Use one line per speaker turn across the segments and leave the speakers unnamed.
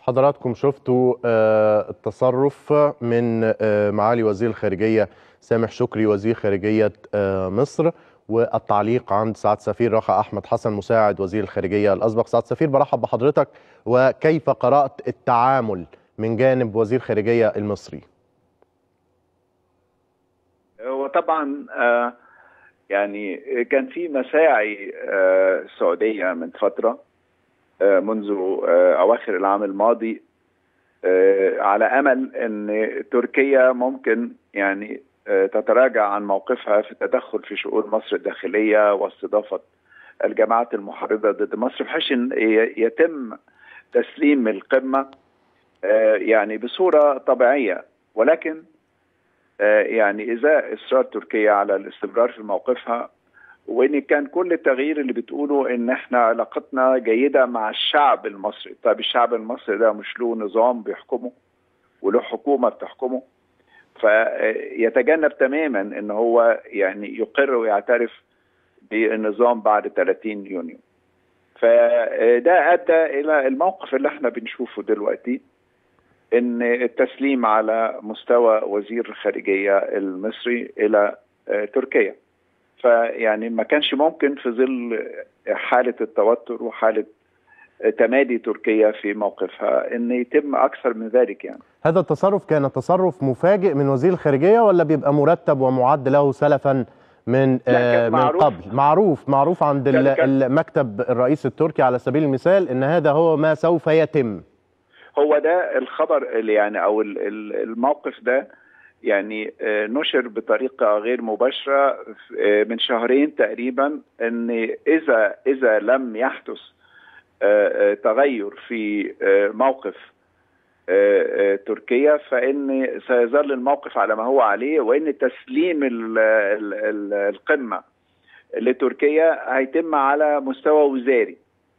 حضراتكم شفتوا التصرف من معالي وزير الخارجية سامح شكري وزير خارجية مصر والتعليق عند سعادة سفير رخا أحمد حسن مساعد وزير الخارجية الأسبق سعادة سفير برحب بحضرتك وكيف قرأت التعامل من جانب وزير الخارجية المصري
وطبعا يعني كان في مساعي سعودية من فترة منذ اواخر العام الماضي على امل ان تركيا ممكن يعني تتراجع عن موقفها في التدخل في شؤون مصر الداخليه واستضافه الجماعات المحرضه ضد مصر بحيث ان يتم تسليم القمه يعني بصوره طبيعيه ولكن يعني اذا اصرار تركيا على الاستمرار في موقفها وان كان كل التغيير اللي بتقوله ان احنا علاقتنا جيده مع الشعب المصري طيب الشعب المصري ده مش له نظام بيحكمه وله حكومه بتحكمه فيتجنب تماما ان هو يعني يقر ويعترف بالنظام بعد 30 يونيو فده ادى الى الموقف اللي احنا بنشوفه دلوقتي ان التسليم على مستوى وزير الخارجيه المصري الى تركيا فيعني ما كانش ممكن في ظل حاله التوتر وحاله تمادي تركيا في موقفها ان يتم اكثر من ذلك يعني
هذا التصرف كان تصرف مفاجئ من وزير الخارجيه ولا بيبقى مرتب ومعد له سلفا من آه من معروف قبل معروف معروف عند المكتب الرئيس التركي على سبيل المثال ان هذا هو ما سوف يتم
هو ده الخبر اللي يعني او الموقف ده يعني نشر بطريقه غير مباشره من شهرين تقريبا ان اذا اذا لم يحدث تغير في موقف تركيا فان سيظل الموقف على ما هو عليه وان تسليم ال ال القمه لتركيا هيتم على مستوى وزاري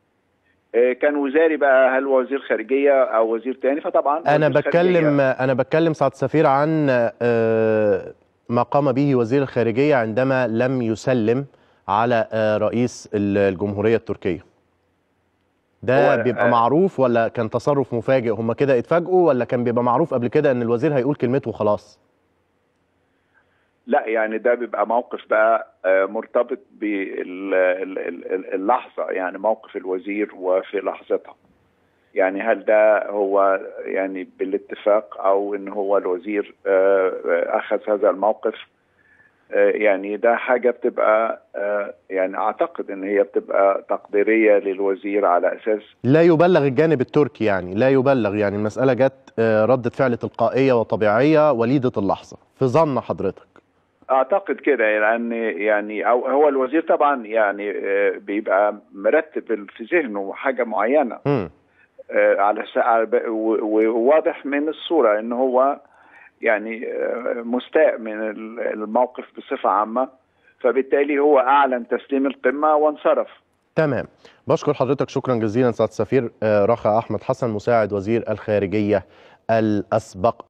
كان وزاري بقى هل وزير خارجيه او وزير تاني فطبعا
انا بتكلم انا بتكلم سعاده السفير عن ما قام به وزير الخارجيه عندما لم يسلم على رئيس الجمهوريه التركيه ده بيبقى معروف ولا كان تصرف مفاجئ هم كده اتفاجئوا ولا كان بيبقى معروف قبل كده ان الوزير هيقول كلمته وخلاص
لا يعني ده بيبقى موقف بقى مرتبط باللحظة يعني موقف الوزير وفي لحظتها يعني هل ده هو يعني بالاتفاق او ان هو الوزير اخذ هذا الموقف يعني ده حاجة بتبقى يعني اعتقد ان هي بتبقى تقديرية للوزير على اساس
لا يبلغ الجانب التركي يعني لا يبلغ يعني المسألة جت ردة فعل تلقائية وطبيعية وليدة اللحظة في ظن حضرتك
اعتقد كده لان يعني أو هو الوزير طبعا يعني بيبقى مرتب في ذهنه حاجه معينه
م.
على وواضح من الصوره ان هو يعني مستاء من الموقف بصفه عامه فبالتالي هو اعلن تسليم القمه وانصرف
تمام بشكر حضرتك شكرا جزيلا سعاده السفير رخا احمد حسن مساعد وزير الخارجيه الاسبق